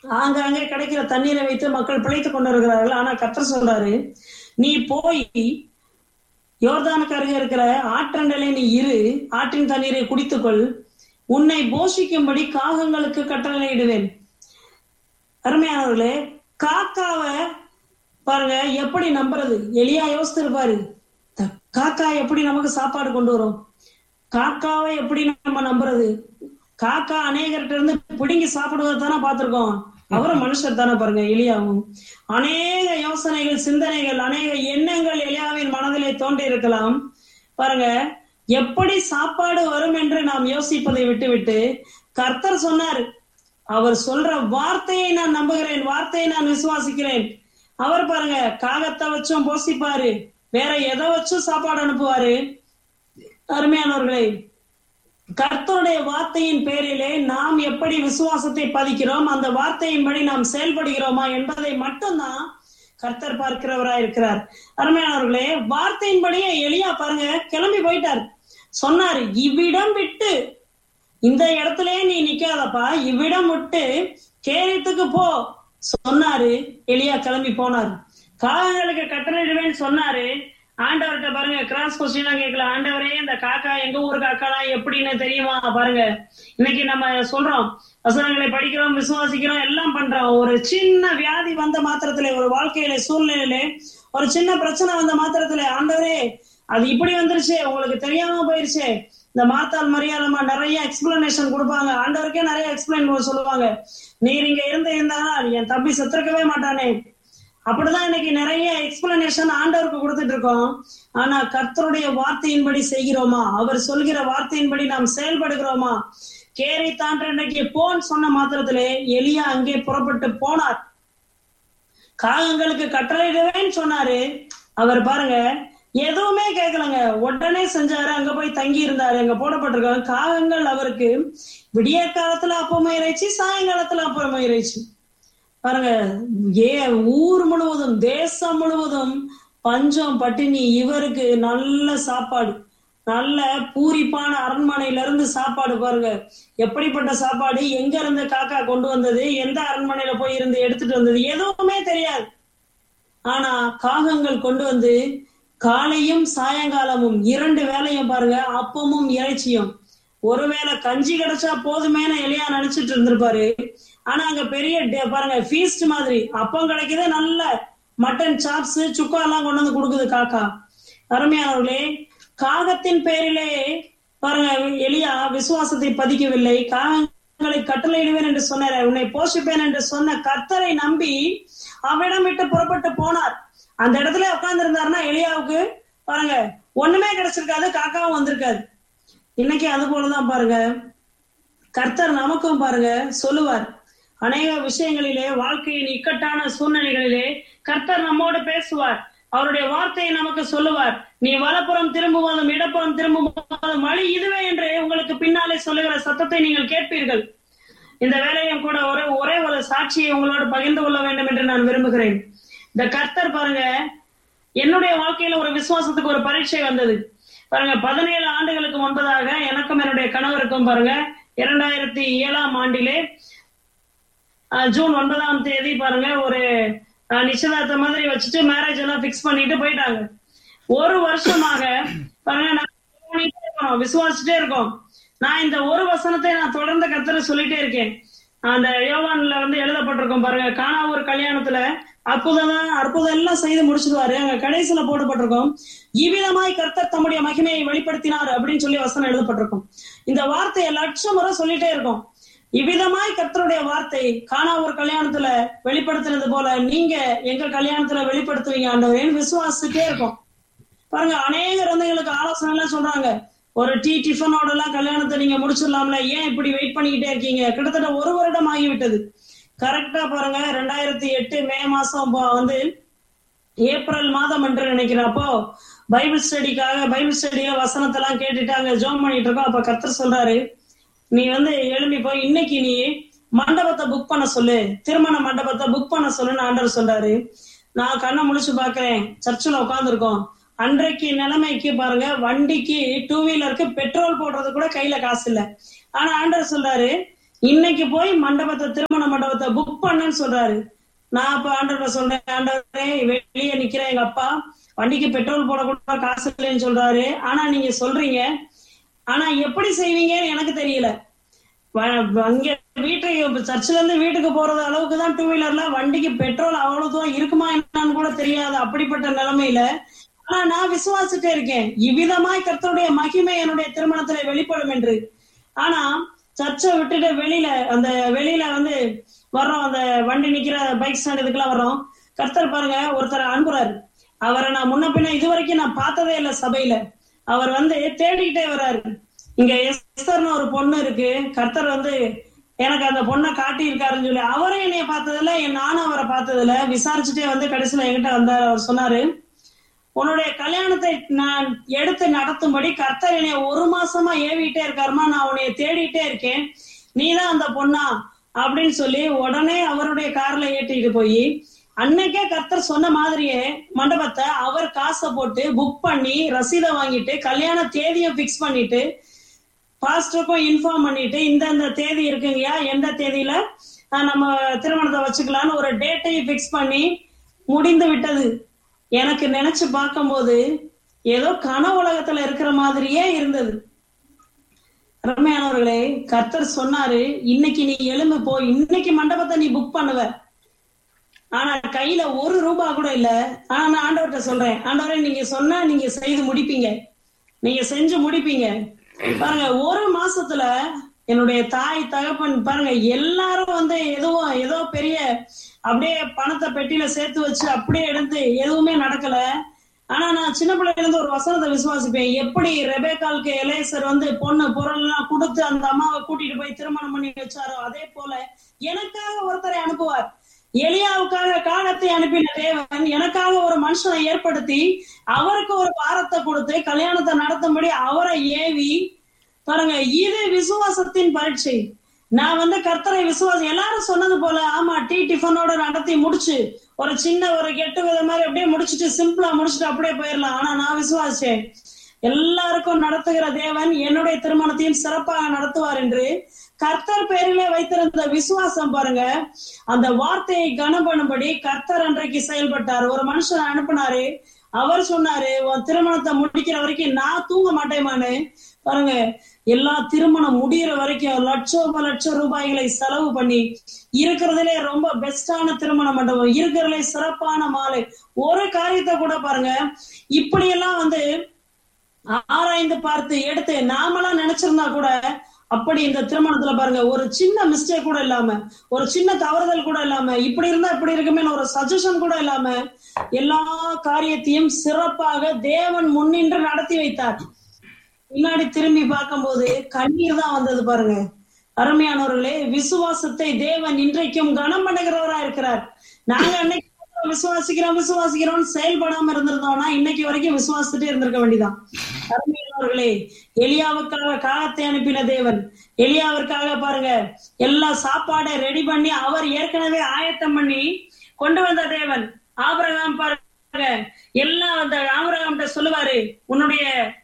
ஆங்காங்கே கிடைக்கிற தண்ணீரை வைத்து மக்கள் பிழைத்துக் கொண்டிருக்கிறார்கள் ஆனா கத்தர் சொல்றாரு நீ போய் யோர்தானுக்கு அருகே இருக்கிற ஆற்றண்டலை நீ இரு ஆற்றின் தண்ணீரை குடித்துக்கொள் உன்னை போஷிக்கும்படி காகங்களுக்கு கட்டளையிடுவேன் அருமையானவர்களே காக்காவை பாருங்க எப்படி நம்புறது எளியா யோசித்திருப்பாரு த- காக்கா எப்படி நமக்கு சாப்பாடு கொண்டு வரும் காக்காவை எப்படி நம்ம நம்புறது காக்கா அநேகர்கிட்ட இருந்து பிடுங்கி சாப்பிடுவதை தானே பார்த்திருக்கோம் அவரும் மனுஷர் தானே பாருங்க எலியாவும் அநேக யோசனைகள் சிந்தனைகள் அநேக எண்ணங்கள் எலியாவின் மனதிலே தோன்றி இருக்கலாம் பாருங்க எப்படி சாப்பாடு வரும் என்று நாம் யோசிப்பதை விட்டுவிட்டு கர்த்தர் சொன்னார் அவர் சொல்ற வார்த்தையை நான் நம்புகிறேன் வார்த்தையை நான் விசுவாசிக்கிறேன் அவர் பாருங்க காகத்தை வச்சும் போசிப்பாரு வேற எதை வச்சும் சாப்பாடு அனுப்புவாரு அருமையானவர்களே கர்த்தருடைய வார்த்தையின் பேரிலே நாம் எப்படி விசுவாசத்தை பதிக்கிறோம் அந்த வார்த்தையின்படி நாம் செயல்படுகிறோமா என்பதை மட்டும்தான் கர்த்தர் பார்க்கிறவராய் இருக்கிறார் அருமையானவர்களே வார்த்தையின்படியே எளியா பாருங்க கிளம்பி போயிட்டார் சொன்னாரு இவ்விடம் விட்டு இந்த இடத்திலே நீ நிக்காதப்பா இவ்விடம் விட்டு கேரியத்துக்கு போ சொன்னாரு எலியா கிளம்பி போனார் காகங்களுக்கு கட்டளையிடுவேன்னு சொன்னாரு ஆண்டவர்கிட்ட பாருங்க கிராஸ் கொஸ்டினா கேட்கல ஆண்டவரே இந்த காக்கா எங்க ஊர் காக்காலாம் எப்படின்னு தெரியுமா பாருங்க இன்னைக்கு நம்ம சொல்றோம் வசனங்களை படிக்கிறோம் விசுவாசிக்கிறோம் எல்லாம் பண்றோம் ஒரு சின்ன வியாதி வந்த மாத்திரத்திலே ஒரு வாழ்க்கையில சூழ்நிலையிலே ஒரு சின்ன பிரச்சனை வந்த மாத்திரத்திலே ஆண்டவரே அது இப்படி வந்துருச்சு உங்களுக்கு தெரியாம போயிருச்சு இந்த மாத்தாள் மரியாதமா நிறைய எக்ஸ்பிளனேஷன் கொடுப்பாங்க ஆண்டவருக்கே நிறைய எக்ஸ்பிளைன் சொல்லுவாங்க நீர் இங்க இருந்து இருந்தா என் தம்பி செத்துருக்கவே மாட்டானே அப்படிதான் இன்னைக்கு நிறைய எக்ஸ்பிளனேஷன் ஆண்டவருக்கு கொடுத்துட்டு இருக்கோம் ஆனா கர்த்தருடைய வார்த்தையின்படி செய்கிறோமா அவர் சொல்கிற வார்த்தையின்படி நாம் செயல்படுகிறோமா கேரை தாண்ட இன்னைக்கு போன் சொன்ன மாத்திரத்திலே எலியா அங்கே புறப்பட்டு போனார் காகங்களுக்கு கட்டளையிடுவேன்னு சொன்னாரு அவர் பாருங்க எதுவுமே கேட்கலங்க உடனே செஞ்சாரு அங்க போய் தங்கி இருந்தாரு அங்க போடப்பட்டிருக்காங்க காகங்கள் அவருக்கு விடிய காலத்துல அப்பமும் இறைச்சி சாயங்காலத்துல அப்பமும் இறைச்சி பாருங்க ஏ ஊர் முழுவதும் தேசம் முழுவதும் பஞ்சம் பட்டினி இவருக்கு நல்ல சாப்பாடு நல்ல பூரிப்பான அரண்மனையில இருந்து சாப்பாடு பாருங்க எப்படிப்பட்ட சாப்பாடு எங்க இருந்து காக்கா கொண்டு வந்தது எந்த அரண்மனையில போய் இருந்து எடுத்துட்டு வந்தது எதுவுமே தெரியாது ஆனா காகங்கள் கொண்டு வந்து காலையும் சாயங்காலமும் இரண்டு வேலையும் பாருங்க அப்பமும் இறைச்சியும் ஒருவேளை கஞ்சி கிடைச்சா போதுமேன எலியா நினைச்சிட்டு இருந்திருப்பாரு ஆனா அங்க பெரிய டே- பாருங்க ஃபீஸ்ட் மாதிரி அப்பம் கிடைக்குது நல்ல மட்டன் சாப்ஸ் சுக்கா எல்லாம் கொண்டு வந்து கொடுக்குது காக்கா அருமையானவர்களே காகத்தின் பேரிலே பாருங்க எலியா விசுவாசத்தை பதிக்கவில்லை காகங்களை கட்டளையிடுவேன் என்று சொன்னார் உன்னை போஷிப்பேன் என்று சொன்ன கர்த்தரை நம்பி அவ்விடம் விட்டு புறப்பட்டு போனார் அந்த இடத்துல உட்கார்ந்து இருந்தாருன்னா எலியாவுக்கு பாருங்க ஒண்ணுமே கிடைச்சிருக்காது காக்காவும் வந்திருக்காது இன்னைக்கு அது போலதான் பாருங்க கர்த்தர் நமக்கும் பாருங்க சொல்லுவார் அநேக விஷயங்களிலே வாழ்க்கையின் இக்கட்டான சூழ்நிலைகளிலே கர்த்தர் நம்மோடு பேசுவார் அவருடைய வார்த்தையை நமக்கு சொல்லுவார் நீ வலப்புறம் திரும்புவதும் இடப்புறம் திரும்புவதும் வழி இதுவே என்று உங்களுக்கு பின்னாலே சொல்லுகிற சத்தத்தை நீங்கள் கேட்பீர்கள் இந்த வேலையும் கூட ஒரே ஒரே ஒரு சாட்சியை உங்களோடு பகிர்ந்து கொள்ள வேண்டும் என்று நான் விரும்புகிறேன் இந்த கர்த்தர் பாருங்க என்னுடைய வாழ்க்கையில ஒரு விசுவாசத்துக்கு ஒரு பரீட்சை வந்தது பாருங்க பதினேழு ஆண்டுகளுக்கு முன்பதாக எனக்கும் என்னுடைய கணவருக்கும் பாருங்க இரண்டாயிரத்தி ஏழாம் ஆண்டிலே அஹ், ஜூன் ஒன்பதாம் தேதி பாருங்க ஒரு அஹ், நிச்சயதார்த்த மாதிரி வச்சுட்டு மேரேஜ் எல்லாம் பிக்ஸ் பண்ணிட்டு போயிட்டாங்க ஒரு வருஷமாக பாருங்க நான் பண்ணிட்டே இருக்கோம் விசுவாசிட்டே இருக்கோம் நான் இந்த ஒரு வசனத்தை நான் தொடர்ந்து கத்தர சொல்லிட்டே இருக்கேன் அந்த யோவான்ல வந்து எழுதப்பட்டிருக்கும் பாருங்க காணா ஒரு கல்யாணத்துல அற்புதம் அற்புதம் எல்லாம் செய்து முடிச்சிடுவாரு அங்க கடைசியில போடப்பட்டிருக்கும் இவ்விதமாய் கர்த்தர் தம்முடைய மகிமையை வெளிப்படுத்தினார் அப்படின்னு சொல்லி வசனம் எழுதப்பட்டிருக்கும் இந்த வார்த்தையை லட்சம் முறை சொல்லிட்டே இருக்கும் இவ்விதமாய் கர்த்தருடைய வார்த்தை காணா ஒரு கல்யாணத்துல வெளிப்படுத்தினது போல நீங்க எங்க கல்யாணத்துல வெளிப்படுத்துவீங்க ஆண்டவரேன்னு விசுவாசிட்டே இருக்கும் பாருங்க அநேகர் வந்து எங்களுக்கு ஆலோசனை எல்லாம் சொல்றாங்க ஒரு டீ டிஃபனோட எல்லாம் கல்யாணத்தை நீங்க முடிச்சிடலாம்ல ஏன் இப்படி வெயிட் பண்ணிக்கிட்டே இருக்கீங்க கிட்டத்தட்ட ஒரு வருடம் ஆகிவிட்டது கரெக்டா பாருங்க ரெண்டாயிரத்தி எட்டு மே மாசம் ப- வந்து ஏப்ரல் மாதம் என்று நினைக்கிறேன் அப்போ பைபிள் ஸ்டடிக்காக பைபிள் ஸ்டடியில வசனத்தெல்லாம் கேட்டுட்டு அங்க ஜோம் பண்ணிட்டு இருக்கோம் அப்ப கர்த்தர் சொல்றாரு நீ வந்து எழும்பி போய் இன்னைக்கு நீ மண்டபத்தை புக் பண்ண சொல்லு திருமண மண்டபத்தை புக் பண்ண சொல்லுன்னு ஆண்டவர் சொல்றாரு நான் கண்ணை முழிச்சு பாக்குறேன் சர்ச்சில் உட்காந்துருக்கோம் அன்றைக்கு நிலைமைக்கு பாருங்க வண்டிக்கு டூ வீலருக்கு பெட்ரோல் போடுறது கூட கையில காசு இல்ல ஆனா ஆண்டவர் சொல்றாரு இன்னைக்கு போய் மண்டபத்தை திருமண மண்டபத்தை புக் பண்ணுன்னு சொல்றாரு நான் இப்ப ஆண்டவர்கிட்ட சொல்றேன் ஆண்டவரே வெளியே நிக்கிறேன் எங்க அப்பா வண்டிக்கு பெட்ரோல் போட கூட காசு இல்லைன்னு சொல்றாரு ஆனா நீங்க சொல்றீங்க ஆனா எப்படி செய்வீங்கன்னு எனக்கு தெரியல வ- அங்க வீட்டுக்கு சர்ச்சில இருந்து வீட்டுக்கு போறது அளவுக்கு தான் டூ வீலர்ல வண்டிக்கு பெட்ரோல் அவ்வளவு தூரம் இருக்குமா என்னன்னு கூட தெரியாது அப்படிப்பட்ட நிலைமையில ஆனா நான் விசுவாசிட்டே இருக்கேன் இவ்விதமாய் கர்த்தருடைய மகிமை என்னுடைய திருமணத்துல வெளிப்படும் என்று ஆனா சர்ச்சை விட்டுட்டு வெளியில அந்த வெளியில வந்து வர்றோம் அந்த வண்டி நிக்கிற பைக் ஸ்டாண்ட் இதுக்கெல்லாம் வர்றோம் கர்த்தர் பாருங்க ஒருத்தர் அனுப்புறாரு அவரை நான் முன்ன பின்ன இது வரைக்கும் நான் பார்த்ததே இல்லை சபையில அவர் வந்து தேடிக்கிட்டே வர்றாரு இங்க எஸ்தர்னு ஒரு பொண்ணு இருக்கு கர்த்தர் வந்து எனக்கு அந்த பொண்ணை காட்டி இருக்காருன்னு சொல்லி அவரே என்னைய பார்த்ததில்ல என் நானும் அவரை பார்த்ததில்ல விசாரிச்சுட்டே வந்து கடைசியில என்கிட்ட வந்தார் அவர் சொன்னாரு உன்னுடைய கல்யாணத்தை நான் எடுத்து நடத்தும்படி கர்த்தர் என்னைய ஒரு மாசமா ஏவிட்டே இருக்காருமா நான் உன்னைய தேடிட்டே இருக்கேன் நீதான் அந்த பொண்ணா அப்படின்னு சொல்லி உடனே அவருடைய கார்ல ஏற்றிட்டு போய் அன்னைக்கே கர்த்தர் சொன்ன மாதிரியே மண்டபத்தை அவர் காசை போட்டு புக் பண்ணி ரசீதை வாங்கிட்டு கல்யாண தேதியை பிக்ஸ் பண்ணிட்டு பாஸ்டருக்கும் இன்ஃபார்ம் பண்ணிட்டு இந்த இந்த தேதி இருக்குங்கய்யா எந்த தேதியில ஆஹ், நம்ம திருமணத்தை வச்சுக்கலாம்னு ஒரு டேட்டையும் பிக்ஸ் பண்ணி முடிந்து விட்டது எனக்கு நினைச்சு பார்க்கும்போது ஏதோ கன உலகத்துல இருக்கிற மாதிரியே இருந்தது ரம்மையானவர்களே கர்த்தர் சொன்னாரு இன்னைக்கு நீ எழும்பு போ இன்னைக்கு மண்டபத்தை நீ புக் பண்ணுவ ஆனா கையில ஒரு ரூபா கூட இல்ல ஆனா நான் ஆண்டவர்கிட்ட சொல்றேன் ஆண்டவரே நீங்க சொன்னா நீங்க செய்து முடிப்பீங்க நீங்க செஞ்சு முடிப்பீங்க பாருங்க ஒரு மாசத்துல என்னுடைய தாய் தகப்பன் பாருங்க எல்லாரும் வந்து எதுவும் ஏதோ பெரிய அப்படியே பணத்தை பெட்டியில சேர்த்து வச்சு அப்படியே எடுத்து எதுவுமே நடக்கல ஆனா நான் சின்ன பிள்ளையில இருந்து ஒரு வசனத்தை விசுவாசிப்பேன் எப்படி ரெபேக்காலுக்கு எலேசர் வந்து பொண்ணு பொருள் எல்லாம் கொடுத்து அந்த அம்மாவை கூட்டிட்டு போய் திருமணம் பண்ணி வச்சாரோ அதே போல எனக்காக ஒருத்தரை அனுப்புவார் எலியாவுக்காக காலத்தை அனுப்பின தேவன் எனக்காக ஒரு மனுஷனை ஏற்படுத்தி அவருக்கு ஒரு பாரத்தை கொடுத்து கல்யாணத்தை நடத்தும்படி அவரை ஏவி பாருங்க இது விசுவாசத்தின் பரீட்சை நான் வந்து கர்த்தரை விசுவாசம் எல்லாரும் சொன்னது போல ஆமா டீ டிஃபனோட நடத்தி முடிச்சு ஒரு சின்ன ஒரு கெட்டு வித மாதிரி அப்படியே முடிச்சிட்டு சிம்பிளா முடிச்சுட்டு அப்படியே போயிடலாம் ஆனா நான் விசுவாசிச்சேன் எல்லாருக்கும் நடத்துகிற தேவன் என்னுடைய திருமணத்தையும் சிறப்பாக நடத்துவார் என்று கர்த்தர் பேரிலே வைத்திருந்த விசுவாசம் பாருங்க அந்த வார்த்தையை கனம் பண்ணும்படி கர்த்தர் அன்றைக்கு செயல்பட்டார் ஒரு மனுஷனை அனுப்புனாரு அவர் சொன்னாரு உன் திருமணத்தை முடிக்கிற வரைக்கும் நான் தூங்க மாட்டேமான்னு பாருங்க எல்லா திருமணம் முடியிற வரைக்கும் லட்சோப லட்சம் ரூபாய்களை செலவு பண்ணி இருக்கிறதுலே ரொம்ப பெஸ்டான திருமண மண்டபம் இருக்கிறதுலே சிறப்பான மாலை ஒரு காரியத்தை கூட பாருங்க இப்படியெல்லாம் வந்து ஆராய்ந்து பார்த்து எடுத்து நாமெல்லாம் நினைச்சிருந்தா கூட அப்படி இந்த திருமணத்துல பாருங்க ஒரு சின்ன மிஸ்டேக் கூட இல்லாம ஒரு சின்ன தவறுதல் கூட இல்லாம இப்படி இருந்தா இப்படி இருக்குமேன்னு ஒரு சஜஷன் கூட இல்லாம எல்லா காரியத்தையும் சிறப்பாக தேவன் முன்னின்று நடத்தி வைத்தார் பின்னாடி திரும்பி பார்க்கும்போது கண்ணீர் தான் வந்தது பாருங்க அருமையானவர்களே விசுவாசத்தை தேவன் இன்றைக்கும் கனம் பண்ணுகிறவரா இருக்கிறார் நாங்க அன்னைக்கு விசுவாசிக்கிறோம் விசுவாசிக்கிறோம் செயல்படாம இருந்திருந்தோம்னா இன்னைக்கு வரைக்கும் விசுவாசிச்சுட்டே இருந்திருக்க வேண்டியதான் அருமையானவர்களே எலியாவுக்காக காலத்தை அனுப்பின தேவன் எலியாவிற்காக பாருங்க எல்லா சாப்பாடை ரெடி பண்ணி அவர் ஏற்கனவே ஆயத்தம் பண்ணி கொண்டு வந்த தேவன் ஆபிரகாம் பாருங்க எல்லாம் அந்த ஆபிரகாம் சொல்லுவாரு உன்னுடைய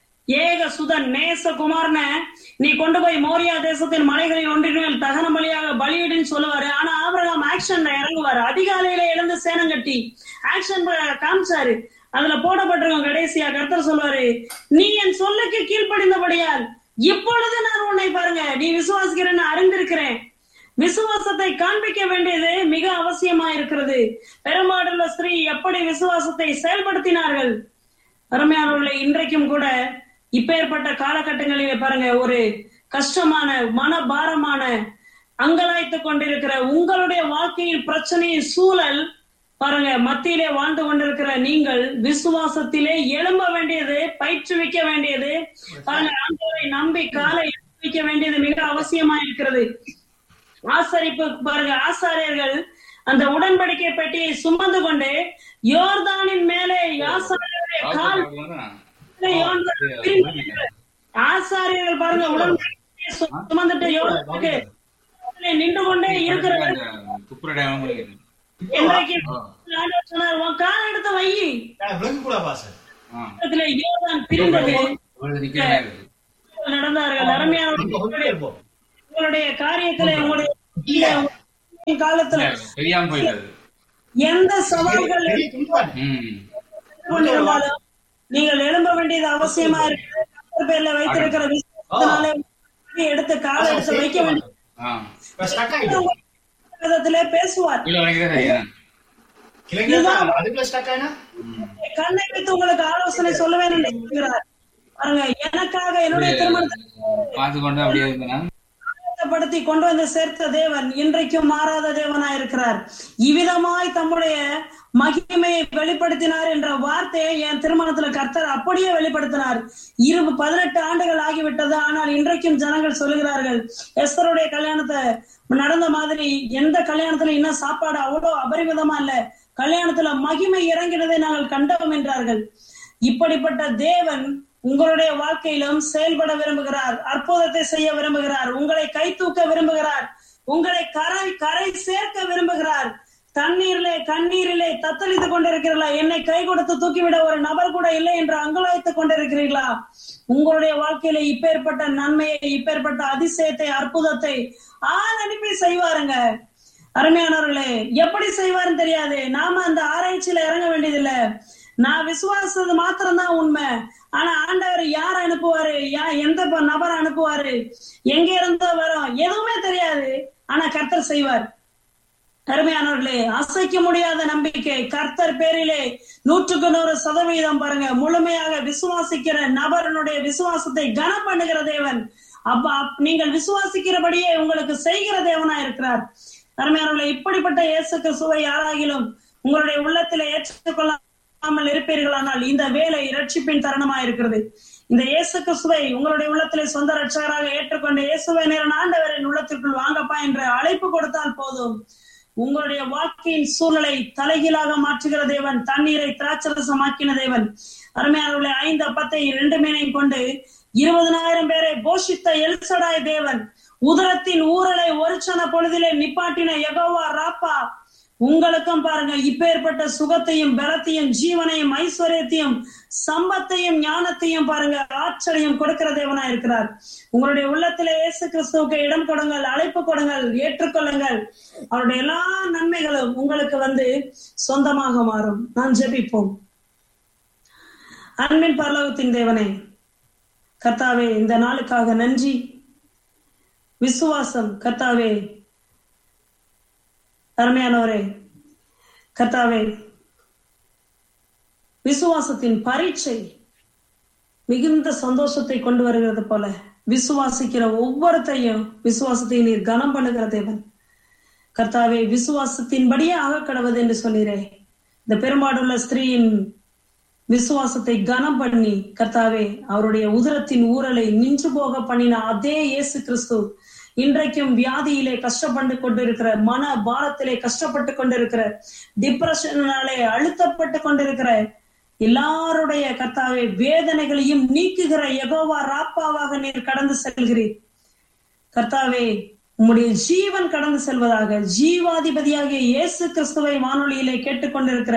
ஏக சுதன் நேச குமாரன நீ கொண்டு போய் மோரியா தேசத்தின் மலைகளில் ஒன்றின் தகன பலியாக பலியிடுன்னு சொல்லுவாரு ஆனா ஆபிரகாம் ஆக்ஷன்ல இறங்குவாரு அதிகாலையில எழுந்து சேனம் கட்டி ஆக்ஷன் காமிச்சாரு அதுல போடப்பட்டிருக்கும் கடைசியா கர்த்தர் சொல்லுவாரு நீ என் சொல்லுக்கு கீழ்ப்படிந்தபடியால் இப்பொழுது நான் உன்னை பாருங்க நீ விசுவாசிக்கிறேன்னு அறிந்திருக்கிறேன் விசுவாசத்தை காண்பிக்க வேண்டியது மிக அவசியமா இருக்கிறது பெருமாடுள்ள ஸ்திரீ எப்படி விசுவாசத்தை செயல்படுத்தினார்கள் அருமையானவர்களை இன்றைக்கும் கூட இப்பேற்பட்ட காலகட்டங்களிலே பாருங்க ஒரு கஷ்டமான மனபாரமான அங்கலாய்த்து கொண்டிருக்கிற உங்களுடைய வாழ்க்கையில் பிரச்சனையின் சூழல் பாருங்க மத்தியிலே வாழ்ந்து கொண்டிருக்கிற நீங்கள் விசுவாசத்திலே எழும்ப வேண்டியது பயிற்றுவிக்க வேண்டியது பாருங்க ஆண்டவரை நம்பி காலை வைக்க வேண்டியது மிக அவசியமா இருக்கிறது ஆசரிப்பு பாருங்க ஆசாரியர்கள் அந்த உடன்படிக்கை பெட்டியை சுமந்து கொண்டு யோர்தானின் மேலே ஆசாரியருடைய கால் ஆசாரியர்கள் பாருங்க உடன்படிக்கை சுமந்துட்டு யோர்தானுக்கு நின்று கொண்டே இருக்கிற இன்றைக்கு ஆண்டவர் சொன்னார் உன் கால் எடுத்து வை இடத்துல யோர்தான் பிரிந்தது நடந்தார்கள் அருமையான உங்களுடைய காரியத்துல உங்களுடைய உங்களுடைய காலத்துல தெரியாம போயிட்டது எந்த சவால்கள் பெரிய துணிப்பாடு. ம் கொண்டிருந்தாலும் நீங்கள் எழும்ப வேண்டியது அவசியமா இருக்கு கர்த்தர் பேர்ல வைத்திருக்கிற விசுவாசத்தினாலே எடுத்து கால எடுத்து வைக்க வேண்டிய ஆ இப்ப stuck ஆயிடும். விதத்திலே பேசுவார் கீழே வரைக்கும் சரியா கிளைங்களா? அதுக்குள்ள stuck ஆயினா? கண்ணை வைத்து உங்களுக்கு ஆலோசனை சொல்லுவேன் என்று சொல்கிறார் பாருங்க எனக்காக என்னுடைய திருமணத்தை பார்த்து கொண்டு அப்படியே இருந்தனா படுத்தி கொண்டு வந்து சேர்த்த தேவன் இன்றைக்கும் மாறாத தேவனா இருக்கிறார் இவ்விதமாய் தம்முடைய மகிமையை வெளிப்படுத்தினார் என்ற வார்த்தையை என் திருமணத்துல கர்த்தர் அப்படியே வெளிப்படுத்தினார் இரு பதினெட்டு ஆண்டுகள் ஆகிவிட்டது ஆனால் இன்றைக்கும் ஜனங்கள் சொல்லுகிறார்கள் எஸ்தருடைய கல்யாணத்தை நடந்த மாதிரி எந்த கல்யாணத்துல இன்னும் சாப்பாடு அவ்வளவு அபரிமிதமா இல்ல கல்யாணத்துல மகிமை இறங்கினதை நாங்கள் கண்டோம் என்றார்கள் இப்படிப்பட்ட தேவன் உங்களுடைய வாழ்க்கையிலும் செயல்பட விரும்புகிறார் அற்புதத்தை செய்ய விரும்புகிறார் உங்களை கை தூக்க விரும்புகிறார் உங்களை கரை கரை சேர்க்க விரும்புகிறார் தண்ணீரிலே கண்ணீரிலே தத்தளித்துக் கொண்டிருக்கிறீர்களா என்னை கை கொடுத்து தூக்கிவிட ஒரு நபர் கூட இல்லை என்று அங்குலாய்த்துக் கொண்டிருக்கிறீர்களா உங்களுடைய வாழ்க்கையில இப்பேற்பட்ட நன்மையை இப்பேற்பட்ட அதிசயத்தை அற்புதத்தை ஆள் அனுப்பி செய்வாருங்க அருமையானவர்களே எப்படி செய்வாருன்னு தெரியாது நாம அந்த ஆராய்ச்சியில இறங்க வேண்டியதில்லை நான் விசுவாசது மாத்திரம்தான் உண்மை ஆனா ஆண்டவர் யார் அனுப்புவாரு யா எந்த ப- நபர் அனுப்புவாரு எங்க இருந்தோ வரும் எதுவுமே தெரியாது ஆனா கர்த்தர் செய்வார் அருமையானவர்களே அசைக்க முடியாத நம்பிக்கை கர்த்தர் பேரிலே நூற்றுக்கு நூறு சதவீதம் பாருங்க முழுமையாக விசுவாசிக்கிற நபரனுடைய விசுவாசத்தை கனம் பண்ணுகிற தேவன் அப்ப அப்- நீங்கள் விசுவாசிக்கிறபடியே உங்களுக்கு செய்கிற தேவனா இருக்கிறார் அருமையானவர்களே இப்படிப்பட்ட இயேசு கிறிஸ்துவை யாராகிலும் உங்களுடைய உள்ளத்திலே ஏற்றுக்கொள்ளாமல் இருப்பீர்களானால் இந்த வேலை இரட்சிப்பின் தருணமா இருக்கிறது இந்த இயேசு கிறிஸ்துவை உங்களுடைய உள்ளத்திலே சொந்த ரட்சகராக ஏற்றுக்கொண்டு இயேசுவை நேரன் ஆண்டவரின் உள்ளத்திற்குள் வாங்கப்பா என்று அழைப்பு கொடுத்தால் போதும் உங்களுடைய வாழ்க்கையின் சூழலை தலைகீழாக மாற்றுகிற தேவன் தண்ணீரை திராட்சரசமாக்கின தேவன் அருமையானவர்களே ஐந்து அப்பத்தை இரண்டு மீனையும் கொண்டு இருபதனாயிரம் பேரை போஷித்த எல்சடாய் தேவன் உதரத்தின் ஊரலை ஒரு சன பொழுதிலே நிப்பாட்டின யெகோவா ராப்பா உங்களுக்கும் பாருங்க இப்பேற்பட்ட சுகத்தையும் பலத்தையும் ஜீவனையும் ஐஸ்வர்யத்தையும் சம்பத்தையும் ஞானத்தையும் பாருங்க ஆச்சரியம் கொடுக்கிற தேவனா இருக்கிறார் உங்களுடைய உள்ளத்திலே இயேசு கிறிஸ்துவுக்கு இடம் கொடுங்கள் அழைப்பு கொடுங்கள் ஏற்றுக்கொள்ளுங்கள் அவருடைய எல்லா நன்மைகளும் உங்களுக்கு வந்து சொந்தமாக மாறும் நான் ஜெபிப்போம் அன்பின் பரலோகத்தின் தேவனே கர்த்தாவே இந்த நாளுக்காக நன்றி விசுவாசம் கர்த்தாவே அருமையானவரே கர்த்தாவே விசுவாசத்தின் பரீட்சை மிகுந்த சந்தோஷத்தை கொண்டு வருகிறது போல விசுவாசிக்கிற ஒவ்வொருத்தையும் விசுவாசத்தை நீர் கனம் பண்ணுகிற தேவன் கர்த்தாவே விசுவாசத்தின்படியே ஆக கடவுது என்று சொன்னீரே இந்த பெரும்பாடுள்ள ஸ்திரீயின் விசுவாசத்தை கனம் பண்ணி கர்த்தாவே அவருடைய உதரத்தின் ஊரலை நின்று போக பண்ணின அதே இயேசு கிறிஸ்து இன்றைக்கும் வியாதியிலே கஷ்டப்பட்டு கொண்டிருக்கிற மன பாரத்திலே கஷ்டப்பட்டு கொண்டிருக்கிற டிப்ரெஷனாலே அழுத்தப்பட்டு கொண்டிருக்கிற எல்லாருடைய கர்த்தாவே வேதனைகளையும் நீக்குகிற யெகோவா ராப்பாவாக நீர் கடந்து செல்கிறீர் கர்த்தாவே உம்முடைய ஜீவன் கடந்து செல்வதாக ஜீவாதிபதியாகிய இயேசு கிறிஸ்துவை வானொலியிலே கேட்டுக்கொண்டிருக்கிற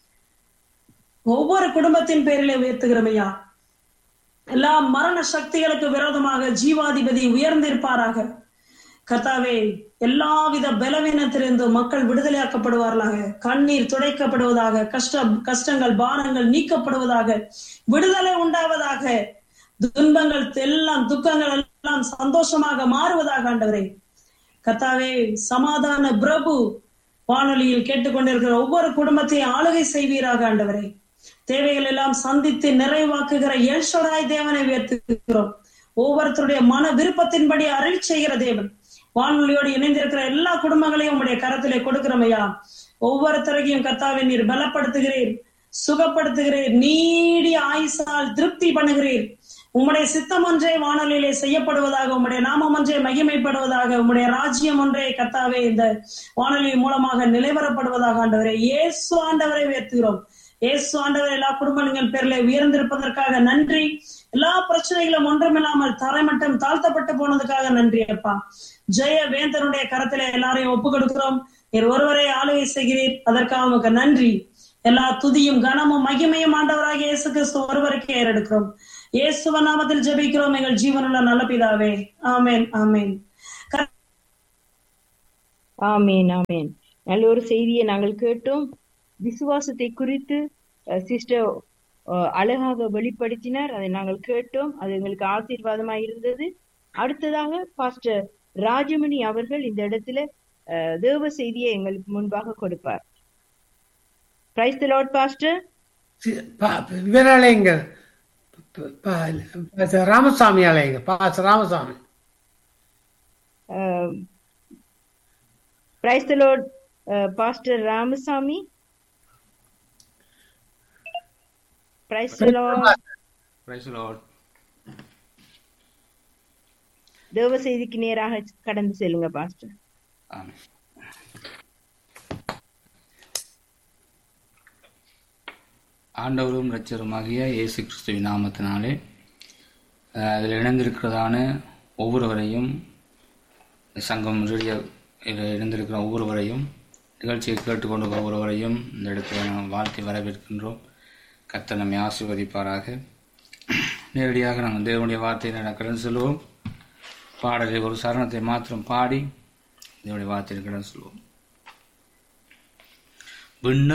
ஒவ்வொரு குடும்பத்தின் பேரிலே உயர்த்துகிறமையா எல்லா மரண சக்திகளுக்கு விரோதமாக ஜீவாதிபதி உயர்ந்திருப்பாராக கர்த்தாவே எல்லாவித பலவீனத்திலிருந்து மக்கள் விடுதலையாக்கப்படுவார்களாக கண்ணீர் துடைக்கப்படுவதாக கஷ்ட கஷ்டங்கள் பாரங்கள் நீக்கப்படுவதாக விடுதலை உண்டாவதாக துன்பங்கள் எல்லாம் துக்கங்கள் எல்லாம் சந்தோஷமாக மாறுவதாக ஆண்டவரே கர்த்தாவே சமாதான பிரபு வானொலியில் கேட்டுக்கொண்டிருக்கிற ஒவ்வொரு குடும்பத்தையும் ஆளுகை செய்வீராக ஆண்டவரே தேவைகள் எல்லாம் சந்தித்து நிறைவாக்குகிற ஏழ்ஷடாய் தேவனை உயர்த்துகிறோம் ஒவ்வொருத்தருடைய மன விருப்பத்தின்படி அருள் செய்கிற தேவன் வானொலியோடு இணைந்திருக்கிற எல்லா குடும்பங்களையும் உங்களுடைய கரத்திலே கொடுக்கிறோமையா ஒவ்வொருத்தரையும் கர்த்தாவை நீர் பலப்படுத்துகிறீர் சுகப்படுத்துகிறீர் நீடிய ஆயுசால் திருப்தி பண்ணுகிறீர் உம்முடைய சித்தம் ஒன்றே வானொலியிலே செய்யப்படுவதாக உம்முடைய நாமம் ஒன்றே மகிமைப்படுவதாக உம்முடைய ராஜ்யம் ஒன்றே கர்த்தாவே இந்த வானொலி மூலமாக நிலைவரப்படுவதாக ஆண்டவரே இயேசு ஆண்டவரை உயர்த்துகிறோம் இயேசு ஆண்டவர் எல்லா குடும்பங்கள் பேர்ல உயர்ந்திருப்பதற்காக நன்றி எல்லா பிரச்சனைகளும் ஒன்றுமில்லாமல் தரைமட்டம் தாழ்த்தப்பட்டு போனதுக்காக நன்றி அப்பா ஜெய வேந்தனுடைய கரத்திலே எல்லாரையும் ஒப்பு கொடுக்கிறோம் நீர் ஒருவரை ஆளுகை செய்கிறீர் அதற்காக உமக்கு நன்றி எல்லா துதியும் கனமும் மகிமையும் ஆண்டவராக இயேசு கிறிஸ்து ஒருவருக்கே ஏறெடுக்கிறோம் இயேசுவ நாமத்தில் ஜெபிக்கிறோம் எங்கள் ஜீவனுள்ள நல்ல பிதாவே ஆமேன் ஆமேன் ஆமேன் ஆமேன் நல்ல ஒரு செய்தியை நாங்கள் கேட்டோம் விசுவாசத்தை குறித்து சிஸ்டர் அழகாக வெளிப்படுத்தினார் அதை நாங்கள் கேட்டோம் அது எங்களுக்கு ஆசீர்வாதமாக இருந்தது அடுத்ததாக பாஸ்டர் ராஜமணி அவர்கள் இந்த இடத்துல அஹ், தேவ செய்தியை எங்களுக்கு முன்பாக கொடுப்பார் பிரைஸ் தி லார்ட் பாஸ்டர் சி- பா- இவர் அலைங்க ப- ப- ராமசாமி அலைங்க பாஸ் Ramasamy praise the lord pastor Ramasamy praise the lord Praise the Lord. தேவ செய்திக்கு நேராக கடந்து செல்லுங்க பாஸ்டர் ஆமென். ஆண்டவரும் இரட்சருமாகிய இயேசு கிறிஸ்துவின் நாமத்தினாலே அஹ், அதில் இணைந்திருக்கிறதான ஒவ்வொருவரையும் சங்கம் ரேடியோ இதில் இணைந்திருக்கிற ஒவ்வொருவரையும் நிகழ்ச்சியை கேட்டுக்கொண்டு ஒவ்வொருவரையும் இந்த இடத்துல நாம் வாழ்த்தி வரவேற்கின்றோம் கர்த்தர் நம்மை ஆசீர்வதிப்பாராக நேரடியாக நாங்கள் தேவனுடைய வார்த்தையை கடந்து செல்வோம் பாடலை ஒரு சரணத்தை மாத்திரம் பாடி தேவனுடைய வார்த்தையை கடந்து செல்வோம் விண்ண